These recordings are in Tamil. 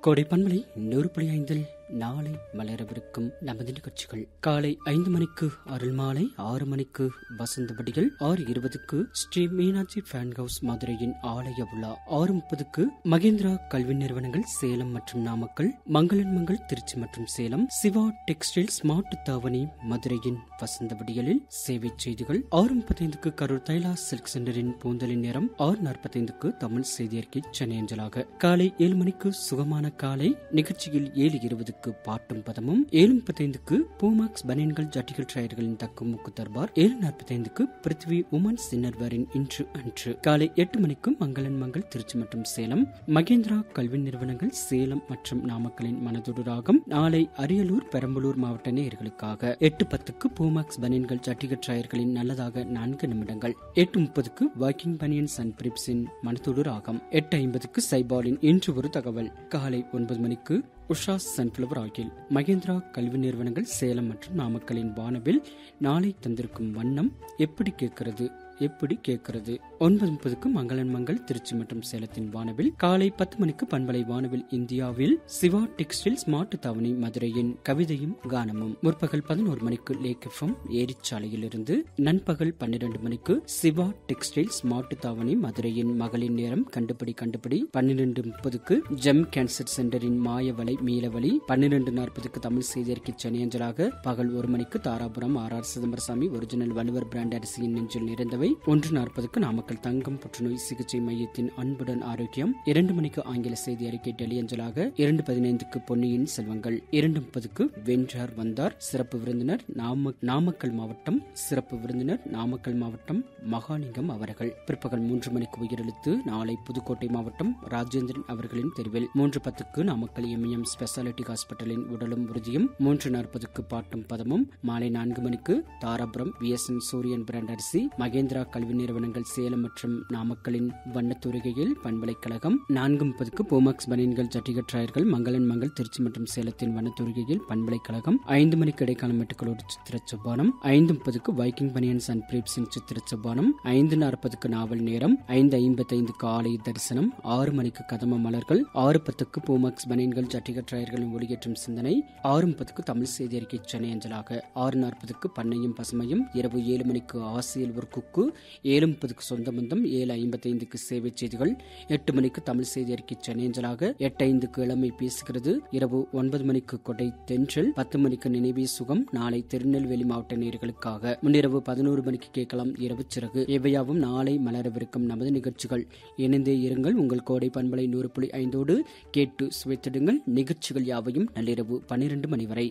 கோடை பண்பலை நூறு புள்ளி ஐந்தில் நாளை மலரவிருக்கும் நமது நிகழ்ச்சிகள் காலை ஐந்து மணிக்கு அருள் மாலை ஆறு மணிக்கு வசந்தபடிகள் ஆறு இருபதுக்கு ஸ்ரீ மீனாட்சி ஃபேன் ஹவுஸ் மதுரையின் ஆலய விழா ஆறு முப்பதுக்கு மகேந்திரா கல்வி நிறுவனங்கள் சேலம் மற்றும் நாமக்கல் மங்களன் மங்கள் திருச்சி மற்றும் சேலம் சிவா டெக்ஸ்டைல் ஸ்மார்ட் தாவணி மதுரையின் வசந்தபடிகளில் சேவை செய்திகள் ஆறு முப்பத்தைந்துக்கு கரூர் தைலா சில்க் சென்டரின் பூந்தலின் நேரம் ஆறு நாற்பத்தைந்துக்கு தமிழ் செய்தி அறிக்கை சென்னை அஞ்சலாக காலை ஏழு மணிக்கு சுகமான காலை நிகழ்ச்சியில் ஏழு இருபதுக்கு பாட்டும் பதமும் ஏழு முப்பத்தைந்துக்கு பூமாக்ஸ் பனியன்கள் ஜட்டிகள் டயர்களின் தக்கும் முக்கு தர்பார் ஏழு நாற்பத்தைந்துக்கு பிருத்வி உமன் சின்னர்வரின் இன்று அன்று காலை எட்டு மணிக்கு மங்களன் மங்கள் திருச்சி மற்றும் சேலம் மகேந்திரா கல்வி நிறுவனங்கள் சேலம் மற்றும் நாமக்கலின் மனதொடு ராகம் நாளை அரியலூர் பெரம்பலூர் மாவட்ட நேயர்களுக்காக எட்டு பத்துக்கு பூமாக்ஸ் பனியன்கள் ஜட்டிகள் டயர்களின் நல்லதாக நான்கு நிமிடங்கள் எட்டு முப்பதுக்கு வாக்கிங் பனியன்ஸ் அண்ட் பிரிப்ஸின் மனதொடு ராகம் எட்டு ஐம்பதுக்கு சைபாலின் இன்று ஒரு தகவல் காலை ஒன்பது மணிக்கு உஷா சன்ஃபிளவர் ஆயில் மகேந்திரா கல்வி நிறுவனங்கள் சேலம் மற்றும் நாமக்கலின் வானவில் நாளை தந்திருக்கும் வண்ணம் எப்படி கேட்கிறது எப்படி கேட்கிறது ஒன்பது முப்பதுக்கு மங்களன் மங்கள் திருச்சி மற்றும் சேலத்தின் வானவில் காலை பத்து மணிக்கு பண்பலை வானவில் இந்தியாவில் சிவா டெக்ஸ்டைல் ஸ்மார்ட் தவணி மதுரையின் கவிதையும் கானமும் முற்பகல் பதினோரு மணிக்கு லேக் எஃப்எம் ஏரிச்சாலையில் இருந்து நண்பகல் பன்னிரண்டு மணிக்கு சிவா டெக்ஸ்டைல் ஸ்மார்ட் தாவணி மதுரையின் மகளின் நேரம் கண்டுபிடி கண்டுபிடி பன்னிரண்டு முப்பதுக்கு ஜெம் கேன்சர் சென்டரின் மாயவலை மீளவழி பன்னிரண்டு நாற்பதுக்கு தமிழ் செய்தியறிக்கை சென்னையஞ்சலாக பகல் ஒரு மணிக்கு Dharapuram R R Chidambarasamy original வலுவர் பிராண்ட் அரிசியின் நெஞ்சில் நிறைந்தவை ஒன்று நாற்பதுக்கு நாமக்கல் தங்கம் புற்றுநோய் சிகிச்சை மையத்தின் அன்புடன் ஆரோக்கியம் இரண்டு மணிக்கு ஆங்கில செய்தி அறிக்கை டெலியஞ்சலாக இரண்டு பதினைந்துக்கு பொன்னியின் செல்வங்கள் இரண்டு முப்பதுக்கு வென்றார் வந்தார் சிறப்பு விருந்தினர் நாம நாமக்கல் மாவட்டம் சிறப்பு விருந்தினர் நாமக்கல் மாவட்டம் மகாலிங்கம் அவர்கள் பிற்பகல் மூன்று மணிக்கு உயிரெழுத்து நாளை புதுக்கோட்டை மாவட்டம் ராஜேந்திரன் அவர்களின் தெருவில் மூன்று பத்துக்கு நாமக்கல் எம்எம் ஸ்பெஷாலிட்டி ஹாஸ்பிட்டலின் உடலும் உறுதியும் மூன்று நாற்பதுக்கு பாட்டும் பதமும் மாலை நான்கு மணிக்கு தாராபுரம் வி எஸ் என் சூரியன் பிராண்ட் அரிசி மகேந்திரா கல்வி நிறுவனங்கள் சேலம் மற்றும் நாமக்கலின் வண்ணத்தூரிகையில் பண்பலைக்கழகம் நான்கு முப்பதுக்கு போமாக்ஸ் பனியன்கள் ஜட்டிகட் ராயர்கள் மங்களன் மங்கள் திருச்சி மற்றும் சேலத்தின் வண்ணத்தூரிகையில் பண்பலைக்கழகம் ஐந்து மணிக்கு இடைக்கால மெட்டுக்களோடு சித்திர செவ்வானம் ஐந்து முப்பதுக்கு வைக்கிங் பனியன்ஸ் அண்ட் பிரீப்ஸின் சித்திர செவ்வானம் ஐந்து நாற்பதுக்கு நாவல் நேரம் ஐந்து ஐம்பத்தைந்துக்கு ஆலய தரிசனம் ஆறு மணிக்கு கதம மலர்கள் ஆறு பத்துக்கு பூமாக்ஸ் பனியன்கள் ஜட்டிகட் ராயர்களின் ஒளியேற்றும் சிந்தனை ஆறு முப்பதுக்கு தமிழ் செய்தி அறிக்கை சென்னை அஞ்சலாக ஆறு நாற்பதுக்கு பண்ணையும் பசுமையும் இரவு ஏழு மணிக்கு ஆசியில் ஒரு குக்கு ஏழு முப்பதுக்கு சொந்த பந்தம் ஏழு ஐம்பத்தைந்துக்கு சேவை செய்திகள் எட்டு மணிக்கு தமிழ் செய்தி அறிக்கை சென்னையஞ்சலாக எட்டு ஐந்துக்கு இளமை பேசுகிறது இரவு ஒன்பது மணிக்கு கொடை தென்றல் பத்து மணிக்கு நினைவே சுகம் நாளை திருநெல்வேலி மாவட்ட நேர்களுக்காக முன்னிரவு பதினோரு மணிக்கு கேட்கலாம் இரவு சிறகு இவையாவும் நாளை மலரவிருக்கும் நமது நிகழ்ச்சிகள் இணைந்தே இருங்கள் உங்கள் கோடை பண்பலை நூறு புள்ளி ஐந்தோடு கேட்டு சுவைத்திடுங்கள் நிகழ்ச்சிகள் யாவையும் நள்ளிரவு பன்னிரண்டு மணி வரை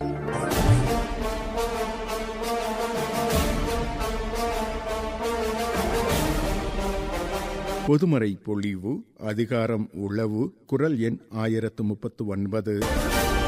பொதுமறை பொழிவு அதிகாரம் உளவு குரல் எண் ஆயிரத்து முப்பத்து ஒன்பது